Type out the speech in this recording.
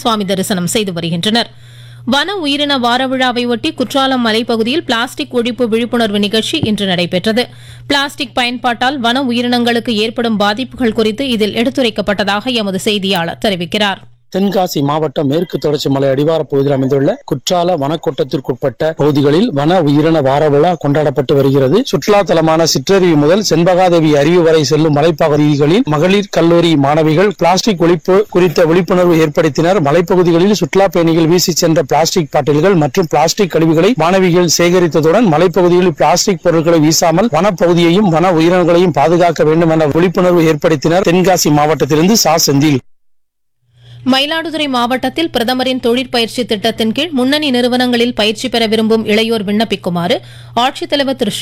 சுவாமி தரிசனம் செய்து வருகின்றனர் வன உயிரின வார விழாவை ஒட்டி குற்றாலம் மலைப்பகுதியில் பிளாஸ்டிக் ஒழிப்பு விழிப்புணர்வு நிகழ்ச்சி இன்று நடைபெற்றது பிளாஸ்டிக் பயன்பாட்டால் வன உயிரினங்களுக்கு ஏற்படும் பாதிப்புகள் குறித்து இதில் எடுத்துரைக்கப்பட்டதாக எமது செய்தியாளர் தெரிவிக்கிறார் தென்காசி மாவட்டம் மேற்கு தொடர்ச்சி மலை அடிவார பகுதியில் அமைந்துள்ள குற்றால வனக்கோட்டத்திற்குட்பட்ட பகுதிகளில் வன உயிரின வார விழா கொண்டாடப்பட்டு வருகிறது சுற்றுலா தலமான சிற்றருவி முதல் செண்பகாதேவி அருவி வரை செல்லும் மலைப்பகுதிகளில் மகளிர் கல்லூரி மாணவிகள் பிளாஸ்டிக் ஒழிப்பு குறித்த விழிப்புணர்வு ஏற்படுத்தினர் மலைப்பகுதிகளில் சுற்றுலா பயணிகள் வீசி சென்ற பிளாஸ்டிக் பாட்டில்கள் மற்றும் பிளாஸ்டிக் கழிவுகளை மாணவிகள் சேகரித்ததுடன் மலைப்பகுதிகளில் பிளாஸ்டிக் பொருட்களை வீசாமல் வனப்பகுதியையும் வன உயிரினங்களையும் பாதுகாக்க வேண்டும் என விழிப்புணர்வு ஏற்படுத்தினர் தென்காசி மாவட்டத்திலிருந்து சா செந்தில் மயிலாடுதுறை மாவட்டத்தில் பிரதமரின் தொழிற்பயிற்சி திட்டத்தின் கீழ் முன்னணி நிறுவனங்களில் பயிற்சி பெற விரும்பும் இளையோர் விண்ணப்பிக்குமாறு ஆட்சித்தலைவர் திரு